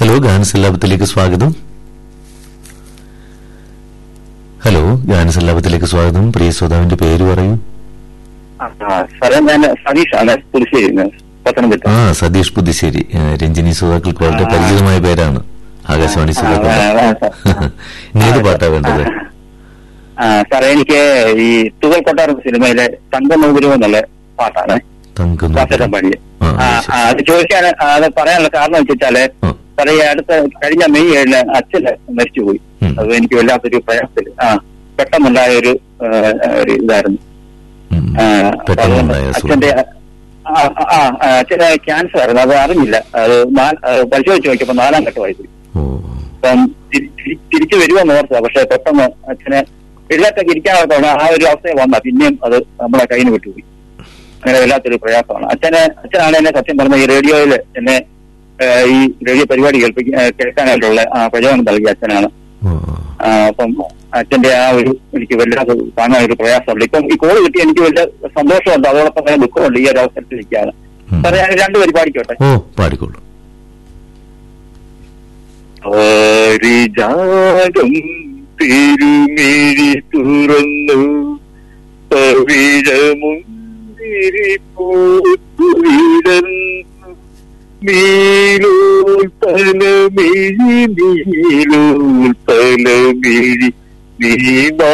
Hello ഗാനസല്ലാപത്തിലേക്ക് സ്വാഗതം hello ഗാനസല്ലാപത്തിലേക്ക് സ്വാഗതം പ്രിയ ശ്രോതാവിന്റെ പേര് പറയൂ ആ, സാറേ ഞാൻ സതീഷാണ് പുതുശ്ശേരി പത്തനംതിട്ട ആ സതീഷ് പുതുശ്ശേരി ആ, രഞ്ജിനി ശ്രോതാക്കൾക്ക് വളരെ ആ. പരിചിതമായ പേരാണ് ആകാശവാണി ആ, ശ്രോതാക്കൾ ആ, ആ, ഇനി ഏത് പാട്ടാ വേണ്ടത് ആ, സാറേ എനിക്ക് ഈ തുകൽ കൊട്ടാരം സിനിമയിലെ തങ്കമൗതിരം എന്നുള്ള പാട്ടാണ് തങ്കം വാസേട്ടൻ പാടിയത് ആ, ആ, ശരി. ആ, അത് ചോദിക്കാൻ ആ, അത് പറയാനുള്ള കാരണം വെച്ചിട്ടാല് ആ. സാറേ ഈ അടുത്ത കഴിഞ്ഞ മെയ് ഏഴിന് അച്ഛന് മരിച്ചുപോയി ഉം. അത് എനിക്ക് വല്ലാത്തൊരു പ്രയാസത്തിൽ ആ പെട്ടെന്നുണ്ടായ ഒരു ആ, ഒരു ഇതായിരുന്നു ഉം. ആ, അപ്പൊ പെട്ടെന്നുണ്ടായ അതുകൊണ്ട് അസുഖം. അച്ഛന്റെ ആ, ആ, ആ, അച്ഛന് ക്യാൻസർ ആയിരുന്നു അത് അറിഞ്ഞില്ല അത് നാ- ആ, പരിശോധിച്ച് നോക്കിയപ്പോ നാലാം ഘട്ടമായി പോയി ഓ അപ്പം തിരി- തിരി- തിരിച്ചു വരുമെന്ന് ഓർത്തതാ പക്ഷെ പെട്ടെന്ന് അച്ഛനെ എഴുന്നേറ്റൊക്കെ ഇരിക്കാതെ ആ ഒരു അവസ്ഥയിൽ വന്ന പിന്നെയും അത് നമ്മളെ കയ്യിൽ നിന്ന് വിട്ടുപോയി അങ്ങനെ വല്ലാത്തൊരു പ്രയാസമാണ് അച്ഛനെ അച്ഛനാണ് എന്നെ സത്യം പറഞ്ഞ ഈ റേഡിയോയിൽ എന്നെ ഏ, ഈ റേഡിയോ പരിപാടി കേൾപ്പിക്ക ഏ, കേൾക്കാനായിട്ടുള്ള ആ പ്രചോദനം നൽകിയ അച്ഛനാണ് ഓ ആ, അപ്പം അച്ഛന്റെ ആ ഒരു എനിക്ക് വല്ലാതെ താങ്ങാൻ ഒരു പ്രയാസമുണ്ട് ഇപ്പം ഈ കോള് കിട്ടി എനിക്ക് വലിയ സന്തോഷമുണ്ട് അതോടൊപ്പം തന്നെ ദുഃഖമുണ്ട് ഈ ഒരു അവസരത്തിൽ ഇരിക്കാണ് ഉം. സാറേ ഞാൻ രണ്ട് പരിപാടിക്കോട്ടെ ഓ പാടിക്കോളൂ പാരിജാതം തിരുമിഴി തുറന്നു പവിഴമുന്തിരി പൂത്തുവിടന്നു നീലോൽ തലമിഴി നീലോൽ തലമിഴി നീ